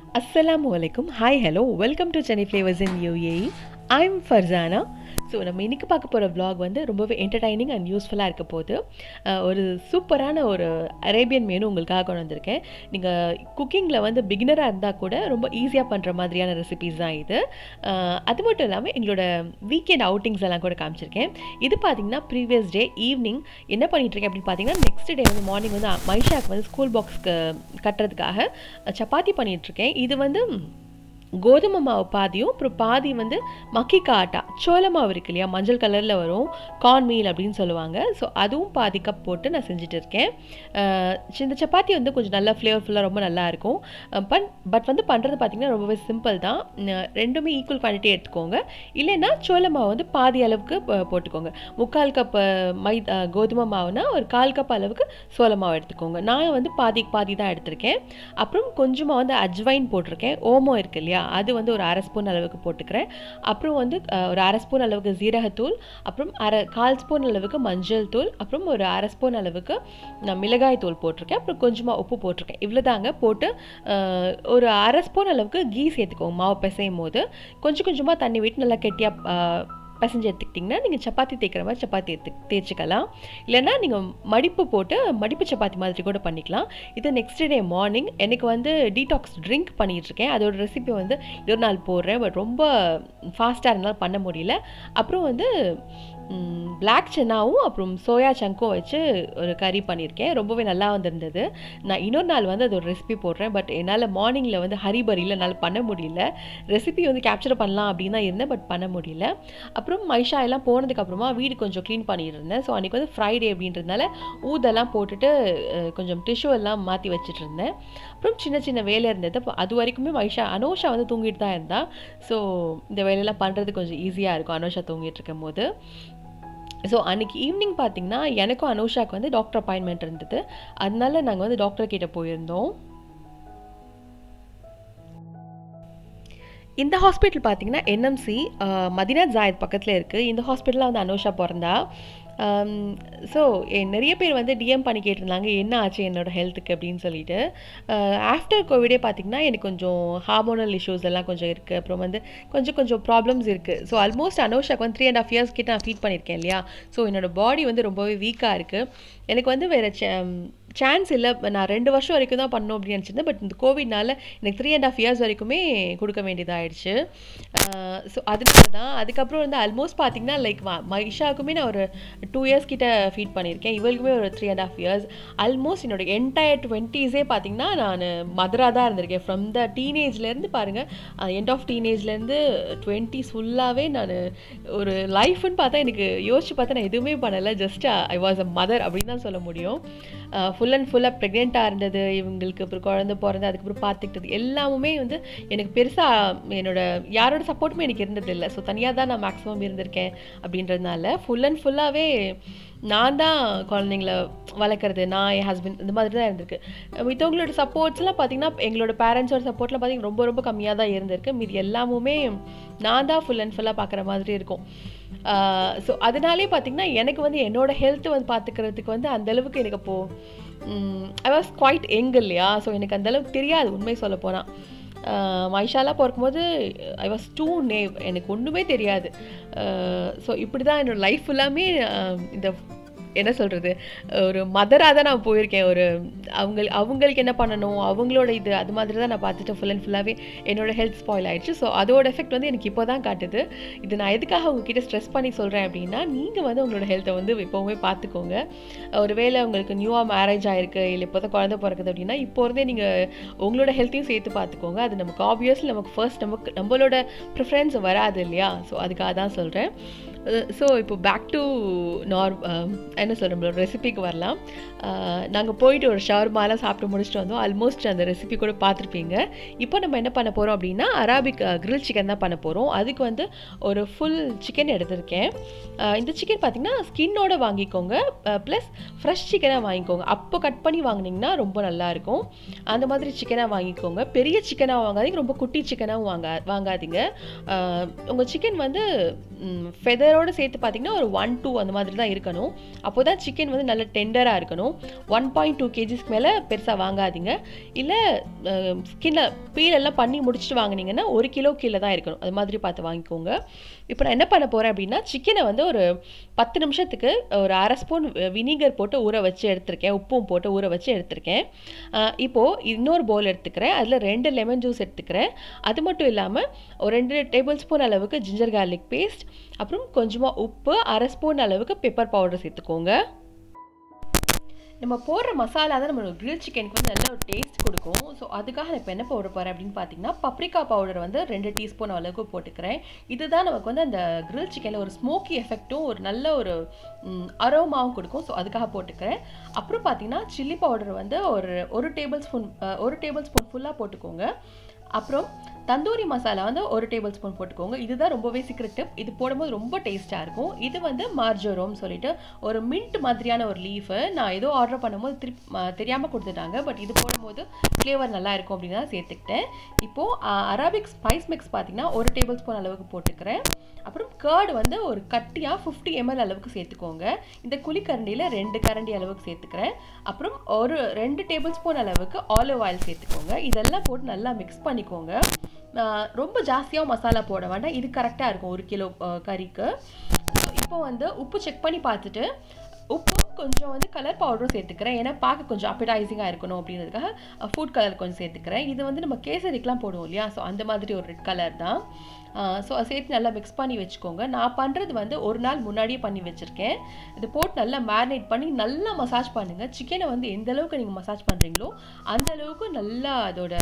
அஸ்ஸலாமு அலைக்கும் hi hello welcome to Chennai flavours in UAE I'm Farzana so நம்ம இன்றைக்கி பார்க்க போகிற vlog வந்து ரொம்பவே என்டர்டைனிங் அண்ட் யூஸ்ஃபுல்லாக இருக்க போகுது அஹ் ஒரு சூப்பரான ஒரு அரேபியன் மெனு உங்களுக்காக கொண்டு வந்திருக்கேன் நீங்கள் குக்கிங்கில் வந்து பிகினராக இருந்தால் கூட ரொம்ப ஈஸியாக பண்ணுற மாதிரியான ரெசிபீஸ் தான் இது அஹ் அது மட்டும் இல்லாமல் எங்களோட வீக்கெண்ட் அவுட்டிங்ஸ் எல்லாம் கூட காமிச்சிருக்கேன் இது பார்த்தீங்கன்னா ப்ரீவியஸ் டே ஈவினிங் என்ன பண்ணிட்டு இருக்கேன் அப்படின்னு பார்த்தீங்கன்னா நெக்ஸ்ட் டே வந்து மார்னிங் வந்து மைஷாக்கு வந்து ஸ்கூல் பாக்ஸ்க்கு கட்டுறதுக்காக சப்பாத்தி பண்ணிகிட்ருக்கேன் இது வந்து கோதுமை மாவு பாதியும் அப்புறம் பாதி வந்து மக்கிக்கா ஆட்டா சோள மாவு இருக்கு இல்லையா மஞ்சள் கலரில் வரும் கார்ன் மீல் அப்படின்னு சொல்லுவாங்க ஸோ அதுவும் பாதி கப் போட்டு நான் செஞ்சுட்டு இருக்கேன் அஹ் இந்த சப்பாத்தி வந்து கொஞ்சம் நல்லா ஃப்ளேவர்ஃபுல்லாக ரொம்ப நல்லா இருக்கும் பட் பட் வந்து பண்ணுறது பார்த்திங்கன்னா ரொம்பவே சிம்பிள் தான் அஹ் ரெண்டுமே ஈக்குவல் குவான்டிட்டி எடுத்துக்கோங்க இல்லைன்னா சோள மாவு வந்து பாதி அளவுக்கு ப- போட்டுக்கோங்க முக்கால் கப் மை அஹ் கோதுமை மாவுனா ஒரு கால் கப் அளவுக்கு சோள மாவு எடுத்துக்கோங்க நான் வந்து பாதி பாதி தான் எடுத்திருக்கேன் அப்புறம் கொஞ்சமாக வந்து அஜ்வைன் போட்டிருக்கேன் ஓமம் இருக்கு இல்லையா அது வந்து ஒரு அரை ஸ்பூன் அளவுக்கு போட்டுக்கிறேன் அப்புறம் வந்து அஹ், ஒரு அரை ஸ்பூன் அளவுக்கு ஜீரகத்தூள் அப்புறம் அரை கால் ஸ்பூன் அளவுக்கு மஞ்சள் தூள் அப்புறம் ஒரு அரை ஸ்பூன் அளவுக்கு நான் மிளகாய் தூள் போட்டிருக்கேன் அப்புறம் கொஞ்சமாக உப்பு போட்டிருக்கேன் இவ்வளோ தாங்க போட்டு அஹ், ஒரு அரை ஸ்பூன் அளவுக்கு கீ சேர்த்துக்கோங்க மாவு பிசையும் போது கொஞ்சம் கொஞ்சமாக தண்ணி விட்டு நல்லா கெட்டியாக பிசைஞ்சு எடுத்துக்கிட்டிங்கன்னா நீங்கள் சப்பாத்தி தேய்க்கிற மாதிரி சப்பாத்தி எடுத்து தேய்ச்சிக்கலாம் இல்லைன்னா நீங்கள் மடிப்பு போட்டு மடிப்பு சப்பாத்தி மாதிரி கூட பண்ணிக்கலாம் இது நெக்ஸ்ட் டே மார்னிங் எனக்கு வந்து டீடாக்ஸ் ட்ரிங்க் பண்ணிகிட்ருக்கேன் அதோட ரெசிபி வந்து இன்னொரு நாள் போடுறேன் பட் ரொம்ப ஃபாஸ்ட்டாக இருந்தாலும் பண்ண முடியல அப்புறம் வந்து பிளாக் சென்னாவும் அப்புறம் சோயா சங்கும் வச்சு ஒரு கறி பண்ணியிருக்கேன் ரொம்பவே நல்லா வந்திருந்தது நான் இன்னொரு நாள் வந்து அதோட ரெசிபி போடுறேன் பட் என்னால் மார்னிங்கில் வந்து ஹரிபரியில் என்னால் பண்ண முடியல ரெசிபி வந்து கேப்சர் பண்ணலாம் அப்படின்னு தான் இருந்தேன் பட் பண்ண முடியல அப்புறம் மைஷா எல்லாம் போனதுக்கப்புறமா வீடு கொஞ்சம் க்ளீன் பண்ணிட்டு இருந்தேன் ஸோ அன்றைக்கி வந்து ஃப்ரைடே அப்படின்றதுனால ஊதெல்லாம் போட்டுட்டு அஹ், கொஞ்சம் டிஷ்யூ எல்லாம் மாற்றி வச்சுட்டு இருந்தேன் அப்புறம் சின்ன சின்ன வேலை இருந்தது அப்போ அது வரைக்குமே மைஷா அனோஷா வந்து தூங்கிட்டு தான் இருந்தா ஸோ இந்த வேலையெல்லாம் பண்ணுறது கொஞ்சம் ஈஸியாக இருக்கும் அனோஷா தூங்கிட்டு இருக்கும் போது ஸோ அன்றைக்கி ஈவினிங் பார்த்தீங்கன்னா எனக்கும் அனுஷாக்கு வந்து டாக்டர் அப்பாயின்மெண்ட் இருந்தது அதனால நாங்கள் வந்து டாக்டர் கிட்ட போயிருந்தோம் இந்த ஹாஸ்பிட்டல் பார்த்தீங்கன்னா என்எம்சி மதினா ஜாயத் பக்கத்தில் இருக்குது இந்த ஹாஸ்பிட்டலில் வந்து அனுஷா பிறந்தா ஸோ நிறைய பேர் வந்து டிஎம் பண்ணி கேட்டிருந்தாங்க என்ன ஆச்சு என்னோட ஹெல்த்துக்கு அப்படின்னு சொல்லிட்டு ஆஃப்டர் கோவிடே பார்த்திங்கன்னா எனக்கு கொஞ்சம் ஹார்மோனல் இஷ்யூஸ் எல்லாம் கொஞ்சம் இருக்குது அப்புறம் வந்து கொஞ்சம் கொஞ்சம் ப்ராப்ளம்ஸ் இருக்குது ஸோ ஆல்மோஸ்ட் அனோஷாக்கு வந்து த்ரீ அண்ட் ஆஃப் இயர்ஸ் கிட்ட நான் ஃபீட் பண்ணியிருக்கேன் இல்லையா ஸோ என்னோட பாடி வந்து ரொம்பவே வீக்காக இருக்குது எனக்கு வந்து வேறு சான்ஸ் இல்லை நான் ரெண்டு வருஷம் வரைக்கும் தான் பண்ணணும் அப்படின்னு நினச்சிருந்தேன் பட் இந்த கோவிட்னால எனக்கு த்ரீ அண்ட் ஆஃப் இயர்ஸ் வரைக்குமே கொடுக்க வேண்டியதாகிடுச்சு ஸோ அதனால தான் அதுக்கப்புறம் வந்து ஆல்மோஸ்ட் பார்த்தீங்கன்னா லைக் மைஷாவுக்குமே நான் ஒரு டூ இயர்ஸ் கிட்ட ஃபீட் பண்ணியிருக்கேன் இவளுக்குமே ஒரு three and half years almost என்னோட என்டையர் டுவெண்ட்டீஸே பார்த்தீங்கன்னா நான் மதராக தான் இருந்திருக்கேன் ஃப்ரம் த டீனேஜ்லேருந்து பாருங்கள் எண்ட் ஆஃப் டீனேஜ்லேருந்து டுவெண்ட்டீஸ் ஃபுல்லாகவே நான் ஒரு லைஃப்னு பார்த்தா எனக்கு யோசிச்சு பார்த்தா நான் எதுவுமே பண்ணலை just I was a mother அப்படின்னு தான் சொல்ல முடியும் ஃபுல் அண்ட் ஃபுல்லாக ப்ரெக்னெண்ட்டாக இருந்தது இவங்களுக்கு அப்புறம் குழந்தை பிறந்து அதுக்கப்புறம் பார்த்துக்கிட்டது எல்லாமுமே வந்து எனக்கு பெருசாக என்னோட யாரோட சப்போர்ட்டுமே எனக்கு இருந்தது இல்லை ஸோ தனியாக தான் நான் மேக்ஸிமம் இருந்திருக்கேன் அப்படின்றதுனால ஃபுல் அண்ட் ஃபுல்லாகவே நான் தான் குழந்தைங்கள வளர்க்குறது நான் என் ஹஸ்பண்ட் இந்த மாதிரி தான் இருந்திருக்கு மித்தவங்களோட சப்போர்ட்ஸ்லாம் பார்த்தீங்கன்னா எங்களோட பேரண்ட்ஸோட சப்போர்ட்லாம் பார்த்தீங்கன்னா ரொம்ப ரொம்ப கம்மியாக தான் இருந்திருக்கு மீதி எல்லாமுமே நான் தான் ஃபுல் அண்ட் ஃபுல்லாக பார்க்குற மாதிரி இருக்கும் ஸோ அதனாலே பார்த்தீங்கன்னா எனக்கு வந்து என்னோட ஹெல்த் வந்து பார்த்துக்கிறதுக்கு வந்து அந்த அளவுக்கு எனக்கு அப்போது ஐ வாஸ் குவைட் யங் இல்லையா ஸோ எனக்கு அந்த அளவுக்கு தெரியாது உண்மை சொல்ல போனால் மைஷாலாம் பிறக்கும்போது ஐ வாஸ் டூ நேவ் எனக்கு ஒன்றுமே தெரியாது ஸோ இப்படி தான் என்னோடய லைஃப் ஃபுல்லாமே அஹ், இந்த என்ன சொல்கிறது ஒரு மதராக தான் நான் போயிருக்கேன் ஒரு அவங்க அவங்களுக்கு என்ன பண்ணணும் அவங்களோட இது அது மாதிரி தான் நான் பார்த்துட்டு ஃபுல் அண்ட் ஃபுல்லாகவே என்னோட ஹெல்த் ஸ்பாயில் ஆயிடுச்சு ஸோ அதோட எஃபெக்ட் வந்து எனக்கு இப்போ தான் காட்டுது இது நான் எதுக்காக உங்ககிட்ட ஸ்ட்ரெஸ் பண்ணி சொல்கிறேன் அப்படின்னா நீங்கள் வந்து உங்களோட ஹெல்த்தை வந்து எப்போவுமே பார்த்துக்கோங்க ஒருவேளை உங்களுக்கு நியூவாக மேரேஜ் ஆயிருக்கு இல்லை இப்போ தான் குழந்தை பிறக்குது அப்படின்னா இப்போ இருந்தே நீங்கள் உங்களோட ஹெல்த்தையும் சேர்த்து பார்த்துக்கோங்க அது நமக்கு ஆப்வியஸ்லி நமக்கு ஃபர்ஸ்ட் நமக்கு நம்மளோட ப்ரிஃபரன்ஸ் வராது இல்லையா ஸோ அதுக்காக தான் சொல்கிறேன் ஸோ இப்போ பேக் டு நார் என்ன சொல்கிறோம் நம்மளோட ரெசிபிக்கு வரலாம் நாங்கள் போயிட்டு ஒரு ஷவர்மாலாம் சாப்பிட்டு முடிச்சுட்டு வந்தோம் ஆல்மோஸ்ட் அந்த ரெசிபி கூட பார்த்துருப்பீங்க இப்போ நம்ம என்ன பண்ண போகிறோம் அப்படின்னா அரபிக் கிரில் சிக்கன் தான் பண்ண போகிறோம் அதுக்கு வந்து ஒரு ஃபுல் சிக்கன் எடுத்திருக்கேன் அஹ் இந்த சிக்கன் பார்த்தீங்கன்னா ஸ்கின்னோட வாங்கிக்கோங்க ப்ளஸ் ஃப்ரெஷ் சிக்கனாக வாங்கிக்கோங்க அப்போ கட் பண்ணி வாங்குனீங்கன்னா ரொம்ப நல்லாயிருக்கும் அந்த மாதிரி சிக்கனாக வாங்கிக்கோங்க பெரிய சிக்கனாக வாங்காதீங்க ரொம்ப குட்டி சிக்கனாகவும் வாங்க வாங்காதீங்க உங்கள் சிக்கன் வந்து ஃபெதர் டெண்டரோடு சேர்த்து பார்த்தீங்கன்னா ஒரு ஒன் டூ அந்த மாதிரி தான் இருக்கணும் அப்போ தான் சிக்கன் வந்து நல்ல டெண்டராக இருக்கணும் ஒன் பாயிண்ட் டூ கேஜிஸ்க்கு மேலே பெருசாக வாங்காதீங்க இல்லை ஸ்கின்னை பீலெல்லாம் பண்ணி முடிச்சுட்டு வாங்கினீங்கன்னா ஒரு கிலோ கீழே தான் இருக்கணும் அது மாதிரி பார்த்து வாங்கிக்கோங்க இப்போ நான் என்ன பண்ண போகிறேன் அப்படின்னா சிக்கனை வந்து ஒரு பத்து நிமிஷத்துக்கு ஒரு அரை ஸ்பூன் வினிகர் போட்டு ஊற வச்சு எடுத்திருக்கேன் உப்பும் போட்டு ஊற வச்சு எடுத்திருக்கேன் இப்போது இன்னொரு பவுல் எடுத்துக்கிறேன் அதில் ரெண்டு லெமன் ஜூஸ் எடுத்துக்கிறேன் அது மட்டும் இல்லாமல் ஒரு ரெண்டு டேபிள் ஸ்பூன் அளவுக்கு ஜிஞ்சர் கார்லிக் பேஸ்ட் அப்புறம் கொஞ்சமாக உப்பு அரை ஸ்பூன் அளவுக்கு பெப்பர் பவுடர் சேர்த்துக்கோங்க நம்ம போடுற மசாலா தான் நம்மளோட கிரில் சிக்கனுக்கு வந்து நல்ல ஒரு டேஸ்ட் கொடுக்கும் ஸோ அதுக்காக நான் இப்போ என்ன போட போகிறேன் அப்படின்னு பார்த்தீங்கன்னா பப்ரிக்கா பவுடர் வந்து ரெண்டு டீஸ்பூன் அளவுக்கு போட்டுக்கிறேன் இதுதான் நமக்கு வந்து அந்த கிரில் சிக்கனில் ஒரு ஸ்மோக்கி எஃபெக்ட்டும் ஒரு நல்ல ஒரு அரோமாவும் கொடுக்கும் ஸோ அதுக்காக போட்டுக்கிறேன் அப்புறம் பார்த்தீங்கன்னா சில்லி பவுடர் வந்து ஒரு ஒரு டேபிள் ஸ்பூன் ஒரு டேபிள் ஸ்பூன் ஃபுல்லாக போட்டுக்கோங்க அப்புறம் தந்தூரி மசாலா வந்து ஒரு டேபிள் ஸ்பூன் போட்டுக்கோங்க இதுதான் ரொம்பவே சீக்கிரம் டிப் இது போடும்போது ரொம்ப டேஸ்ட்டாக இருக்கும் இது வந்து மார்ஜோரோம் சொல்லிட்டு ஒரு மின்ட் மாதிரியான ஒரு லீஃபு நான் ஏதோ ஆர்டர் பண்ணும்போது திருப்பி தெரியாமல் கொடுத்துட்டாங்க பட் இது போடும்போது ஃப்ளேவர் நல்லா இருக்கும் அப்படின்னு தான் சேர்த்துக்கிட்டேன் இப்போது அரபிக் ஸ்பைஸ் மிக்ஸ் பார்த்தீங்கன்னா ஒரு டேபிள் ஸ்பூன் அளவுக்கு போட்டுக்கிறேன் அப்புறம் கேர்டு வந்து ஒரு கட்டியாக ஃபிஃப்டி எம்எல் அளவுக்கு சேர்த்துக்கோங்க இந்த குழிக்கரண்டியில் ரெண்டு கரண்டி அளவுக்கு சேர்த்துக்கிறேன் அப்புறம் ஒரு ரெண்டு டேபிள் ஸ்பூன் அளவுக்கு ஆலிவ் ஆயில் சேர்த்துக்கோங்க இதெல்லாம் போட்டு நல்லா மிக்ஸ் பண்ணிக்கோங்க ரொம்ப ஜாஸ்தியாக மசாலா போட வேண்டாம் இது கரெக்டாக இருக்கும் ஒரு கிலோ கறிக்கு இப்போ வந்து உப்பு செக் பண்ணி பார்த்துட்டு உப்பு கொஞ்சம் வந்து கலர் பவுடரும் சேர்த்துக்கிறேன் ஏன்னா பார்க்க கொஞ்சம் அப்பிடைசிங்காக இருக்கணும் அப்படின்றதுக்காக ஃபுட் கலர் கொஞ்சம் சேர்த்துக்கிறேன் இது வந்து நம்ம கேசரிக்கெலாம் போடுவோம் இல்லையா ஸோ அந்த மாதிரி ஒரு ரெட் கலர் தான் ஸோ அதை சேர்த்து நல்லா மிக்ஸ் பண்ணி வச்சுக்கோங்க நான் பண்ணுறது வந்து ஒரு நாள் முன்னாடியே பண்ணி வச்சுருக்கேன் இது போட்டு நல்லா மேரினேட் பண்ணி நல்லா மசாஜ் பண்ணுங்கள் சிக்கனை வந்து எந்த அளவுக்கு நீங்கள் மசாஜ் பண்ணுறீங்களோ அந்த அளவுக்கு நல்லா அதோட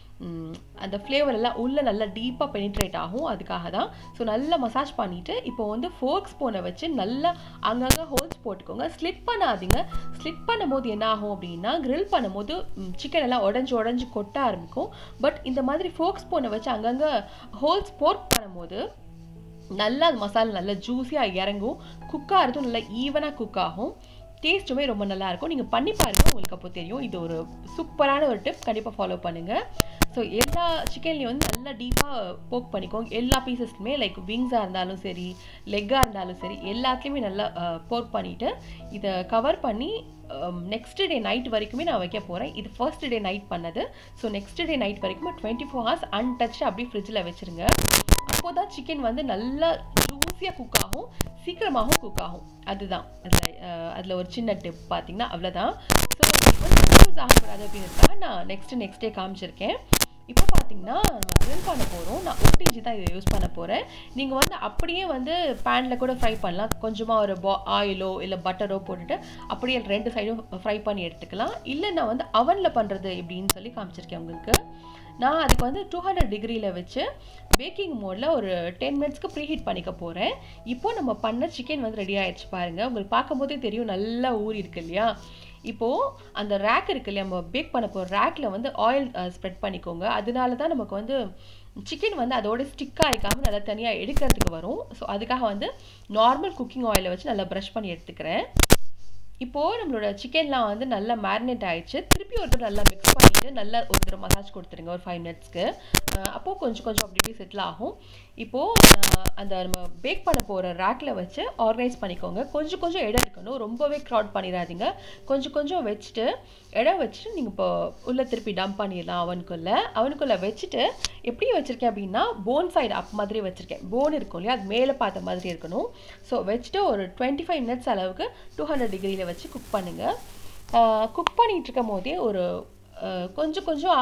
அந்த ஃப்ளேவர் எல்லாம் உள்ளே நல்லா டீப்பாக பெனிட்ரேட் ஆகும் அதுக்காக தான் ஸோ நல்லா மசாஜ் பண்ணிவிட்டு இப்போ வந்து ஃபோர்க் ஸ்பூனை வச்சு நல்லா அங்கங்கே ஹோல்ஸ் போட்டுக்கோங்க ஸ்லிப் பண்ணாதீங்க ஸ்லிப் பண்ணும்போது என்ன ஆகும் அப்படின்னா கிரில் பண்ணும்போது சிக்கன் எல்லாம் உடஞ்சி உடஞ்சி கொட்ட ஆரம்பிக்கும் பட் இந்த மாதிரி ஃபோர்க் ஸ்பூனை வச்சு அங்கங்கே ஹோல்ஸ் போர்க் பண்ணும்போது நல்லா அது மசாலா நல்லா ஜூஸியாக இறங்கும் குக் ஆகிறதும் நல்லா ஈவனாக குக் ஆகும் டேஸ்ட்டுமே ரொம்ப நல்லாயிருக்கும் நீங்கள் பண்ணி பாருங்கள் உங்களுக்கு அப்போ தெரியும் இது ஒரு சூப்பரான ஒரு டிப் கண்டிப்பாக ஃபாலோ பண்ணுங்கள் ஸோ எல்லா சிக்கன்லேயும் வந்து நல்லா டீப்பாக போக் பண்ணிக்கோங்க எல்லா பீசஸ்க்குமே லைக் விங்ஸாக இருந்தாலும் சரி லெக்காக இருந்தாலும் சரி எல்லாத்துலேயுமே நல்லா போர்க் பண்ணிவிட்டு இதை கவர் பண்ணி நெக்ஸ்ட் டே நைட் வரைக்குமே நான் வைக்க போகிறேன் இது ஃபர்ஸ்ட் டே நைட் பண்ணது ஸோ நெக்ஸ்ட் டே நைட் வரைக்கும் டுவெண்ட்டி ஃபோர் ஹவர்ஸ் அன்டச் அப்படியே ஃப்ரிட்ஜில் வச்சுருங்க அப்போ தான் சிக்கன் வந்து நல்லா ஜூஸியாக குக் ஆகும் சீக்கிரமாகவும் குக் ஆகும் அதுதான் அதில் அதில் ஒரு சின்ன டிப் பார்த்தீங்கன்னா அவ்வளோதான் ஸோ வந்து கன்ஃபியூஸ் ஆகக்கூடாது அப்படின்றதுக்காக நான் நெக்ஸ்ட்டு நெக்ஸ்ட் டே காமிச்சிருக்கேன் இப்போ பார்த்தீங்கன்னா நம்ம க்ரில் பண்ண போகிறோம் நான் ஓடிஜி தான் இதை யூஸ் பண்ண போகிறேன் நீங்கள் வந்து அப்படியே வந்து பேனில் கூட ஃப்ரை பண்ணலாம் கொஞ்சமாக ஒரு பா ஆயிலோ இல்லை பட்டரோ போட்டுட்டு அப்படியே ரெண்டு சைடும் ஃப்ரை பண்ணி எடுத்துக்கலாம் இல்லை நான் வந்து அவனில் பண்ணுறது எப்படின்னு சொல்லி காமிச்சிருக்கேன் உங்களுக்கு நான் அதுக்கு வந்து டூ ஹண்ட்ரட் டிகிரியில் வச்சு பேக்கிங் மோடில் ஒரு டென் மினிட்ஸ்க்கு ப்ரீ ஹீட் பண்ணிக்க போகிறேன் இப்போ நம்ம பண்ண சிக்கன் வந்து ரெடி ஆயிடுச்சு பாருங்கள் உங்களுக்கு பார்க்கும்போதே தெரியும் நல்லா ஊறி இருக்கு இல்லையா இப்போது அந்த ரேக் இருக்கு இல்லையா நம்ம பேக் பண்ண போகிற ரேக்கில் வந்து ஆயில் ஸ்ப்ரெட் பண்ணிக்கோங்க அதனால தான் நமக்கு வந்து சிக்கன் வந்து அதோட ஸ்டிக் ஆகிக்காமல் நல்லா தனியாக எடுக்கிறதுக்கு வரும் ஸோ அதுக்காக வந்து நார்மல் குக்கிங் ஆயிலை வச்சு நல்லா ப்ரஷ் பண்ணி எடுத்துக்கிறேன் இப்போது நம்மளோட சிக்கன்லாம் வந்து நல்லா மேரினேட் ஆயிடுச்சு திருப்பி ஒரு தடவை நல்லா மிக்ஸ் பண்ணிவிட்டு நல்லா ஒரு தடவை மசாஜ் கொடுத்துருங்க ஒரு ஃபைவ் மினிட்ஸ்க்கு அப்போது கொஞ்சம் கொஞ்சம் அப்படி இப்படி செட்டில் ஆகும் இப்போது அந்த நம்ம பேக் பண்ண போகிற ரேக்கில் வச்சு ஆர்கனைஸ் பண்ணிக்கோங்க கொஞ்சம் கொஞ்சம் இடம் இருக்கணும் ரொம்பவே க்ரௌட் பண்ணிடாதீங்க கொஞ்சம் கொஞ்சம் வச்சுட்டு இடம் வச்சுட்டு நீங்கள் இப்போ உள்ளே திருப்பி டம்ப் பண்ணிடலாம் அவனுக்குள்ளே அவனுக்குள்ளே வச்சுட்டு எப்படி வச்சுருக்கேன் அப்படின்னா போன் சைடு அப் மாதிரி வச்சுருக்கேன் போன் இருக்கும் இல்லையா அது மேலே பார்த்த மாதிரி இருக்கணும் ஸோ வச்சுட்டு ஒரு டுவெண்ட்டி ஃபைவ் மினிட்ஸ் அளவுக்கு டூ ஹண்ட்ரட் டிகிரியில் வச்சு குக் பண்ணுங்கள் குக் பண்ணிகிட்டு இருக்கும் போதே ஒரு கொஞ்சம் கொஞ்சம்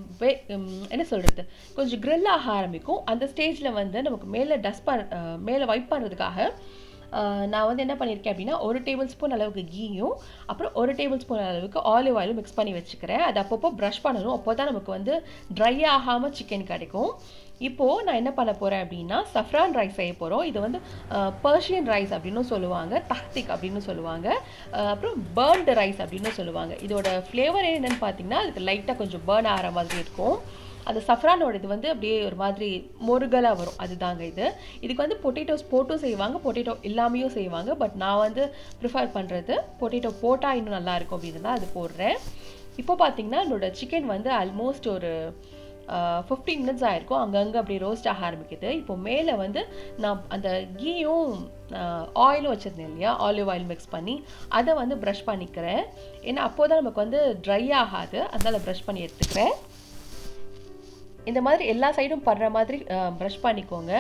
என்ன சொல்கிறது கொஞ்சம் க்ரில் ஆக ஆரம்பிக்கும் அந்த ஸ்டேஜில் வந்து நமக்கு மேலே டஸ்ட் பண்ண மேலே வைப் பண்ணுறதுக்காக நான் வந்து என்ன பண்ணியிருக்கேன் அப்படின்னா ஒரு டேபிள் ஸ்பூன் அளவுக்கு கீயும் அப்புறம் ஒரு டேபிள் ஸ்பூன் அளவுக்கு ஆலிவ் ஆயிலும் மிக்ஸ் பண்ணி வச்சுக்கிறேன் அது அப்பப்போ ப்ரஷ் பண்ணணும் அப்போ தான் நமக்கு வந்து ட்ரை ஆகாமல் சிக்கன் கிடைக்கும் இப்போது நான் என்ன பண்ண போகிறேன் அப்படின்னா சஃப்ரான் ரைஸ் செய்ய போகிறோம் இது வந்து பர்ஷியன் ரைஸ் அப்படின்னு சொல்லுவாங்க தஹ்திக் அப்படின்னு சொல்லுவாங்க அப்புறம் பேர்ன்டு ரைஸ் அப்படின்னு சொல்லுவாங்க இதோட ஃப்ளேவர் என்னென்னு பார்த்தீங்கன்னா அதுக்கு லைட்டாக கொஞ்சம் பேர்ன் ஆகிற மாதிரி இருக்கும் அந்த சஃப்ரானோட இது வந்து அப்படியே ஒரு மாதிரி முருகலாக வரும் அதுதாங்க இது இதுக்கு வந்து பொட்டேட்டோஸ் போட்டும் செய்வாங்க பொட்டேட்டோ இல்லாமையும் செய்வாங்க பட் நான் வந்து ப்ரிஃபர் பண்ணுறது பொட்டேட்டோ போட்டால் இன்னும் நல்லாயிருக்கும் அப்படின்னு தான் அது போடுறேன் இப்போ பார்த்தீங்கன்னா என்னோட சிக்கன் வந்து ஆல்மோஸ்ட் ஒரு ஃபிஃப்டீன் மினிட்ஸ் ஆயிருக்கும் அங்கங்கே அப்படியே ரோஸ்ட் ஆக ஆரம்பிக்குது இப்போ மேலே வந்து நான் அந்த கீயும் ஆயிலும் வச்சுருந்தேன் இல்லையா ஆலிவ் ஆயில் மிக்ஸ் பண்ணி அதை வந்து ப்ரஷ் பண்ணிக்கிறேன் ஏன்னா அப்போ தான் நமக்கு வந்து ட்ரை ஆகாது அதனால் ப்ரஷ் பண்ணி எடுத்துக்கிறேன் இந்த மாதிரி எல்லா சைடும் படுற மாதிரி ப்ரஷ் பண்ணிக்கோங்க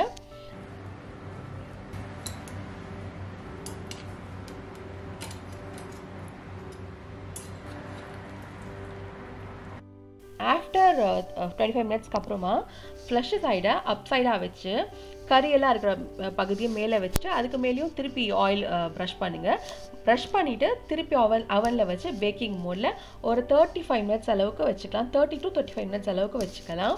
ஆஃப்டர் டுவெண்ட்டி ஃபைவ் மினிட்ஸ்க்கு அப்புறமா ஃப்ளஷ் சைடை அப் சைடாக வச்சு கறியெல்லாம் இருக்கிற பகுதியை மேலே வச்சுட்டு அதுக்கு மேலேயும் திருப்பி ஆயில் ப்ரஷ் பண்ணுங்கள் ப்ரஷ் பண்ணிவிட்டு திருப்பி அவன் அவனில் வச்சு பேக்கிங் மோடில் ஒரு தேர்ட்டி ஃபைவ் மினிட்ஸ் அளவுக்கு வச்சுக்கலாம் thirty to thirty five minutes அளவுக்கு வச்சுக்கலாம்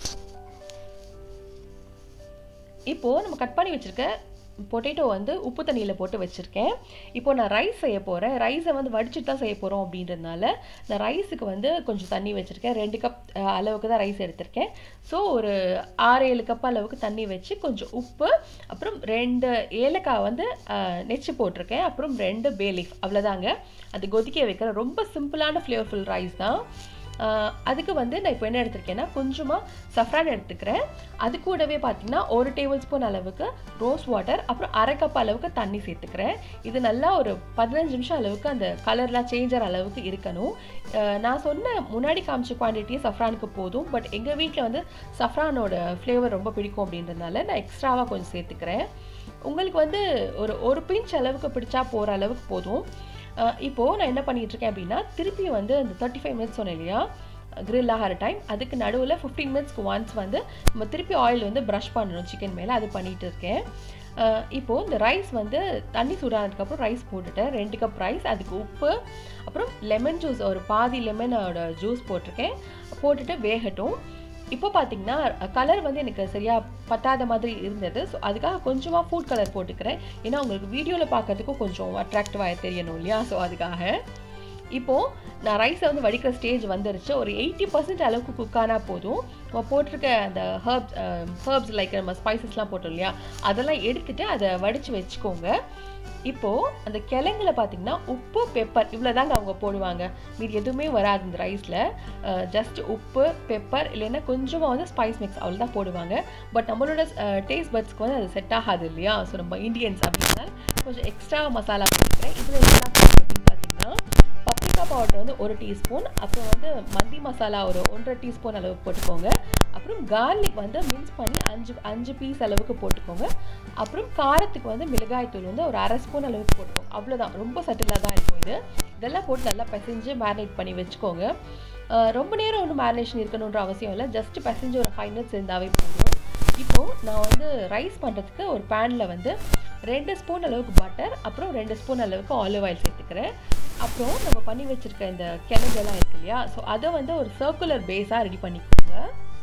இப்போது நம்ம கட் பண்ணி வச்சுருக்க பொட்டேட்டோ வந்து உப்பு தண்ணியில் போட்டு வச்சுருக்கேன் இப்போ நான் ரைஸ் செய்ய போகிறேன் ரைஸை வந்து வடிச்சிட்டு தான் செய்ய போகிறோம் அப்படின்றதுனால நான் ரைஸுக்கு வந்து கொஞ்சம் தண்ணி வச்சுருக்கேன் ரெண்டு கப் அளவுக்கு தான் ரைஸ் எடுத்திருக்கேன் ஸோ ஒரு ஆறு ஏழு கப் அளவுக்கு தண்ணி வச்சு கொஞ்சம் உப்பு அப்புறம் ரெண்டு ஏலக்காய் வந்து நெச்சு போட்டிருக்கேன் அப்புறம் ரெண்டு பேலீஃப் அவ்வளோதாங்க அது கொதிக்க வைக்கிற ரொம்ப சிம்பிளான ஃப்ளேவர்ஃபுல் ரைஸ் தான் அதுக்கு வந்து நான் இப்போ என்ன எடுத்திருக்கேன்னா கொஞ்சமாக சஃப்ரான் எடுத்துக்கிறேன் அது கூடவே பார்த்தீங்கன்னா ஒரு டேபிள் ஸ்பூன் அளவுக்கு ரோஸ் வாட்டர் அப்புறம் அரை கப் அளவுக்கு தண்ணி சேர்த்துக்கிறேன் இது நல்லா ஒரு பதினஞ்சு நிமிஷம் அளவுக்கு அந்த கலர்லாம் சேஞ்ச் ஆகிற அளவுக்கு இருக்கணும் நான் சொன்ன முன்னாடி காமிச்ச குவான்டிட்டியே சஃப்ரானுக்கு போதும் பட் எங்கள் வீட்டில் வந்து சஃப்ரானோட ஃப்ளேவர் ரொம்ப பிடிக்கும் அப்படின்றதுனால நான் எக்ஸ்ட்ராவாக கொஞ்சம் சேர்த்துக்கிறேன் உங்களுக்கு வந்து ஒரு ஒரு பிஞ்ச் அளவுக்கு பிடிச்சா போகிற அளவுக்கு போதும் இப்போது நான் என்ன பண்ணிகிட்ருக்கேன் அப்படின்னா திருப்பி வந்து அந்த தேர்ட்டி ஃபைவ் மினிட்ஸ் சொன்னேன் இல்லையா கிரில் ஆகிற டைம் அதுக்கு நடுவில் ஃபிஃப்டீன் மினிட்ஸ்க்கு ஒன்ஸ் வந்து நம்ம திருப்பி ஆயில் வந்து ப்ரஷ் பண்ணணும் சிக்கன் மேலே அது பண்ணிகிட்டு இருக்கேன் இப்போது இந்த ரைஸ் வந்து தண்ணி சூடானதுக்கப்புறம் ரைஸ் போட்டுட்டேன் ரெண்டு கப் ரைஸ் அதுக்கு உப்பு அப்புறம் லெமன் ஜூஸ் ஒரு பாதி லெமனோட ஜூஸ் போட்டிருக்கேன் போட்டுட்டு வேகட்டும் இப்போ பார்த்தீங்கன்னா கலர் வந்து எனக்கு சரியாக பத்தாத மாதிரி இருந்தது ஸோ அதுக்காக கொஞ்சமாக ஃபுட் கலர் போட்டுக்கிறேன் ஏன்னா உங்களுக்கு வீடியோவில் பார்க்கறதுக்கும் கொஞ்சம் அட்ராக்டிவாக தெரியணும் இல்லையா ஸோ அதுக்காக இப்போது நான் ரைஸை வந்து வடிக்கிற ஸ்டேஜ் வந்துருச்சு ஒரு எயிட்டி பர்சன்ட் அளவுக்கு குக் ஆனால் போதும் நம்ம போட்டிருக்க அந்த ஹர்ப்ஸ் ஹர்ப்ஸ் லைக் நம்ம ஸ்பைசஸ்லாம் போட்டோம் இல்லையா அதெல்லாம் எடுத்துகிட்டு அதை வடித்து வச்சுக்கோங்க இப்போது அந்த கிழங்குல பார்த்தீங்கன்னா உப்பு பெப்பர் இவ்வளோ தாங்க அவங்க போடுவாங்க மீது எதுவுமே வராது இந்த ரைஸில் ஜஸ்ட் உப்பு பெப்பர் இல்லைன்னா கொஞ்சமாக வந்து ஸ்பைஸ் மிக்ஸ் அவ்வளோ தான் போடுவாங்க பட் நம்மளோட டேஸ்ட் பட்ஸ்க்கு வந்து அது செட் ஆகாது இல்லையா ஸோ நம்ம இந்தியன்ஸ் அப்படின்னா கொஞ்சம் எக்ஸ்ட்ரா மசாலா போட்டுக்கிறேன் இதில் என்ன அப்படின்னு பார்த்தீங்கன்னா பப்ரிகா பவுடர் வந்து ஒரு டீஸ்பூன் அப்புறம் வந்து மந்தி மசாலா ஒரு ஒன்றரை டீஸ்பூன் அளவுக்கு போட்டுக்கோங்க அப்புறம் கார்லிக் வந்து மின்ஸ் பண்ணி அஞ்சு அஞ்சு பீஸ் அளவுக்கு போட்டுக்கோங்க அப்புறம் காரத்துக்கு வந்து மிளகாய் தூள் வந்து ஒரு அரை ஸ்பூன் அளவுக்கு போட்டுக்கோங்க அவ்வளோதான் ரொம்ப சட்டிலாக தான் இருக்கும் இது இதெல்லாம் போட்டு நல்லா பிசைஞ்சு மேரினேட் பண்ணி வச்சுக்கோங்க ரொம்ப நேரம் ஒன்றும் மேரினேஷன் இருக்கணுன்ற அவசியம் இல்லை ஜஸ்ட் பிசைஞ்சு ஒரு ஃபைவ் மினிட்ஸ் இருந்தாவே போதும் இப்போது நான் வந்து ரைஸ் பண்ணுறதுக்கு ஒரு பேனில் வந்து ரெண்டு ஸ்பூன் அளவுக்கு பட்டர் அப்புறம் ரெண்டு ஸ்பூன் அளவுக்கு ஆலிவ் ஆயில் சேர்த்துக்கிறேன் அப்புறம் நம்ம பண்ணி வச்சுருக்க இந்த கிழங்கெல்லாம் இருக்கு இல்லையா ஸோ அதை வந்து ஒரு சர்க்குலர் பேஸாக ரெடி பண்ணிக்கோங்க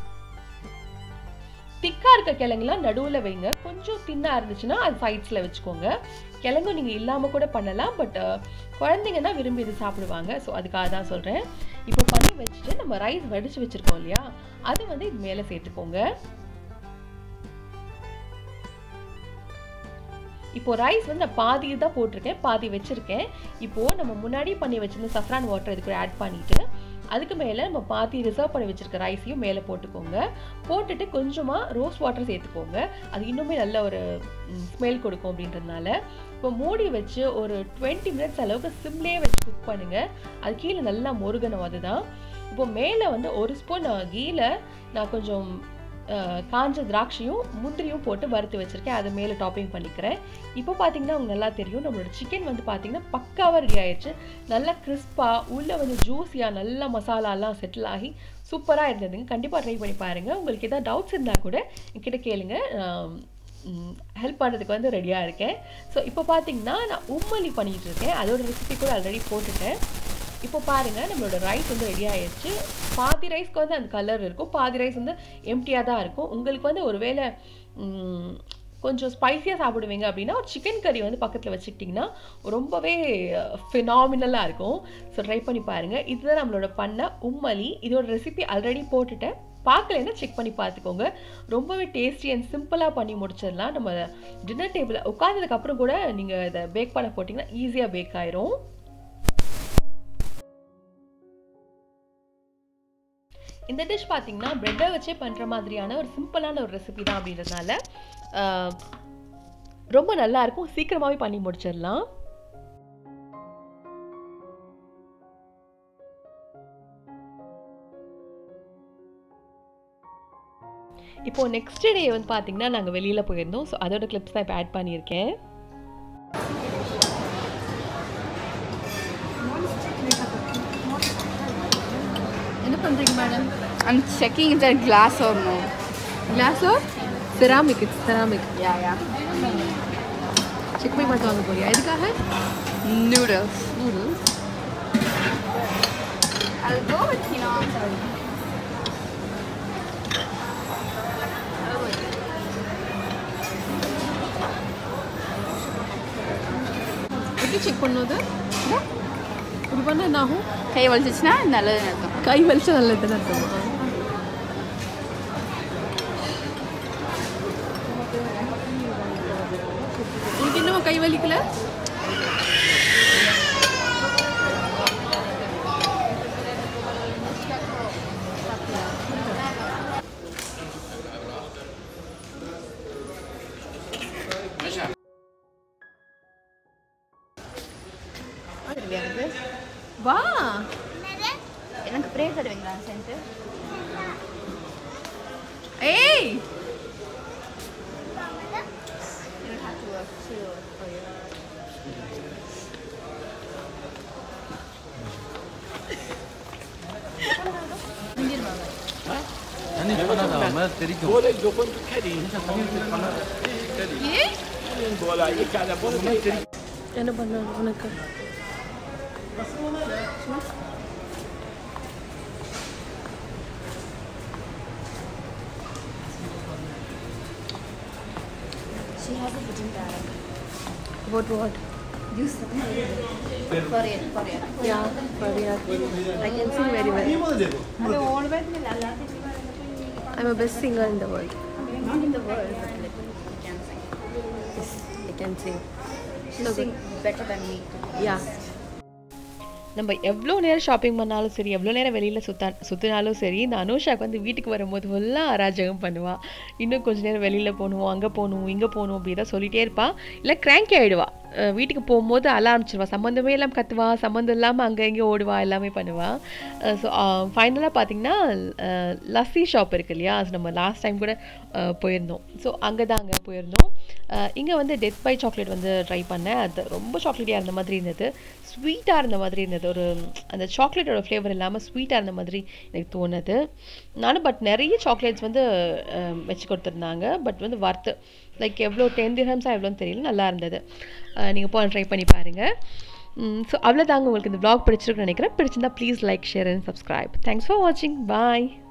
திக்காக இருக்க கிழங்குலாம் நடுவில் வைங்க கொஞ்சம் தின்னாக இருந்துச்சுன்னா அது சைட்ஸில் வச்சுக்கோங்க கிழங்கு நீங்கள் இல்லாமல் கூட பண்ணலாம் பட் குழந்தைங்கன்னா விரும்பி இது சாப்பிடுவாங்க ஸோ அதுக்காக தான் சொல்கிறேன் இப்போ பண்ணி வச்சுட்டு நம்ம ரைஸ் வடித்து வச்சுருக்கோம் இல்லையா அது வந்து இது மேலே சேர்த்துக்கோங்க இப்போ ரைஸ் வந்து நான் பாதி தான் போட்டிருக்கேன் பாதி வச்சுருக்கேன் இப்போது நம்ம முன்னாடி பண்ணி வச்சிருந்த சஃப்ரான் வாட்டர் இதுக்கு ஆட் பண்ணிவிட்டு அதுக்கு மேலே நம்ம பாதி ரிசர்வ் பண்ணி வச்சுருக்க ரைஸையும் மேலே போட்டுக்கோங்க போட்டுட்டு கொஞ்சமாக ரோஸ் வாட்டர் சேர்த்துக்கோங்க அது இன்னுமே நல்ல ஒரு ஸ்மெல் கொடுக்கும் அப்படின்றதுனால இப்போ மூடி வச்சு ஒரு டுவெண்ட்டி மினிட்ஸ் அளவுக்கு சிம்லேயே வச்சு குக் பண்ணுங்கள் அது கீழே நல்லா முருகணும் அதுதான் இப்போ மேலே வந்து ஒரு ஸ்பூன் கீழே நான் கொஞ்சம் காஞ்ச திராட்சையும் முந்திரியும் போட்டு வறுத்து வச்சுருக்கேன் அது மேலே டாப்பிங் பண்ணிக்கிறேன் இப்போ பார்த்தீங்கன்னா உங்களுக்கு நல்லா தெரியும் நம்மளோட சிக்கன் வந்து பார்த்தீங்கன்னா பக்காவாக ரெடி ஆயிடுச்சு நல்லா கிறிஸ்பாக உள்ளே வந்து ஜூஸியாக நல்ல மசாலாலாம் செட்டில் ஆகி சூப்பராக இருந்ததுங்க கண்டிப்பாக ட்ரை பண்ணி பாருங்கள் உங்களுக்கு எதாவது டவுட்ஸ் இருந்தால் கூட என்கிட்ட கேளுங்க ஹெல்ப் பண்ணுறதுக்கு வந்து ரெடியாக இருக்கேன் ஸோ இப்போ பார்த்தீங்கன்னா நான் உம்மலி பண்ணிகிட்டு இருக்கேன் அதோட ரெசிபி கூட ஆல்ரெடி போட்டுட்டேன் இப்போ பாருங்கள் நம்மளோட ரைஸ் வந்து ரெடி ஆயிடுச்சு பாதி ரைஸ்க்கு வந்து அந்த கலர் இருக்கும் பாதி ரைஸ் வந்து எம்டியாக தான் இருக்கும் உங்களுக்கு வந்து ஒரு வேளை கொஞ்சம் ஸ்பைஸியாக சாப்பிடுவீங்க அப்படின்னா ஒரு சிக்கன் கறி வந்து பக்கத்தில் வச்சுக்கிட்டிங்கன்னா ரொம்பவே ஃபினாமினலாக இருக்கும் ஸோ ட்ரை பண்ணி பாருங்கள் இதுதான் நம்மளோட பண்ண உம்மலி இதோட ரெசிபி ஆல்ரெடி போட்டுட்டேன் பார்க்கலன்னா செக் பண்ணி பார்த்துக்கோங்க ரொம்பவே டேஸ்டி அண்ட் சிம்பிளாக பண்ணி முடிச்சிடலாம் நம்ம டின்னர் டேபிளில் உட்காந்ததுக்கப்புறம் கூட நீங்கள் இதை பேக் பண்ண போட்டிங்கன்னா ஈஸியாக பேக் ஆயிரும் இந்த டிஷ் பார்த்தீங்கன்னா ப்ரெட்டை வச்சே பண்ணுற மாதிரியான ஒரு சிம்பிளான ஒரு ரெசிபி தான் அப்படின்றதுனால ஆஹ், ரொம்ப நல்லா இருக்கும் சீக்கிரமாகவே பண்ணி முடிச்சிடலாம் இப்போ நெக்ஸ்ட் டே வந்து பார்த்தீங்கன்னா நாங்கள் வெளியில் போயிருந்தோம் ஸோ அதோட கிளிப்ஸ் தான் இப்போ ஆட் பண்ணியிருக்கேன் என்ன பண்ணுறீங்க madam I'm checking if they're glass or no. Glass or ceramic it's ceramic Yeah, yeah. Check பண்ணி பார்த்து வாங்க போறியா எதுக்காக Noodles. Noodles I'll go with quinoa. Sorry. எப்படி செக் பண்ணுவது இப்படி பண்ணால் என்ன ஆகும் கை வலிச்சிச்சுன்னா நல்லதுன்னு அர்த்தம் கை வலிச்சா நல்லதுன்னு அர்த்தமா உனக்கு இன்னும் கை வலிக்கல வா எனக்கு ப்ரே தருவீங்களா சென்ட்டு ஏய் You don't have to work to for you. 아니 편하다 얼마나 때리죠 என்ன பண்ண உனக்கு She has a hidden talent. What what? You Korean, Korean. Yeah, Korea. I can sing very well. അത് ഓൾവേസ് അല്ലാത്ത I'm a best singer in the world. not in the world, but like you can sing. Yes, I can sing. She So sing better than me. Yeah. நம்ம எவ்வளோ நேரம் shopping பண்ணாலும் சரி எவ்வளோ நேரம் வெளியில் சுத்தா சுற்றினாலும் சரி இந்த அனுஷாக்கு வந்து வீட்டுக்கு வரும்போது ஃபுல்லாக அராஜகம் பண்ணுவா இன்னும் கொஞ்ச நேரம் வெளியில் போகணும் அங்கே போகணும் இங்கே போகணும் அப்படி தான் சொல்லிட்டே இருப்பா இல்லை கிராங்கி ஆகிடுவா வீட்டுக்கு போகும்போது அழ ஆரம்பிச்சிருவா சம்மந்தமே இல்லாமல் கத்துவா சம்மந்தம் இல்லாமல் அங்கே இங்கே ஓடுவா எல்லாமே பண்ணுவா ஸோ ஃபைனலாக பார்த்தீங்கன்னா அஹ், லஸ்ஸி ஷாப் இருக்கு இல்லையா அது நம்ம லாஸ்ட் டைம் கூட அஹ், போயிருந்தோம் ஸோ அங்கே தான் அங்கே போயிருந்தோம் இங்கே வந்து டெத் பை சாக்லேட் வந்து ட்ரை பண்ணேன் அது ரொம்ப சாக்லேட்டியாக இருந்த மாதிரி இருந்தது ஸ்வீட்டாக இருந்த மாதிரி இருந்தது ஒரு அந்த சாக்லேட்டோட ஃப்ளேவர் இல்லாமல் ஸ்வீட்டாக இருந்த மாதிரி எனக்கு தோணுது நானும் பட் நிறைய சாக்லேட்ஸ் வந்து அஹ், வச்சு கொடுத்துருந்தாங்க பட் வந்து வர்த்து லைக் எவ்வளோ டென் திரம்ஸாக எவ்வளோன்னு தெரியல நல்லா இருந்தது நீங்கள் போய் ட்ரை பண்ணி பாருங்கள் ஸோ அவ்வளோதாங்க உங்களுக்கு இந்த vlog பிடிச்சிருக்குன்னு நினைக்கிறேன் பிடிச்சிருந்தா please like share and subscribe thanks for வாட்சிங் பாய்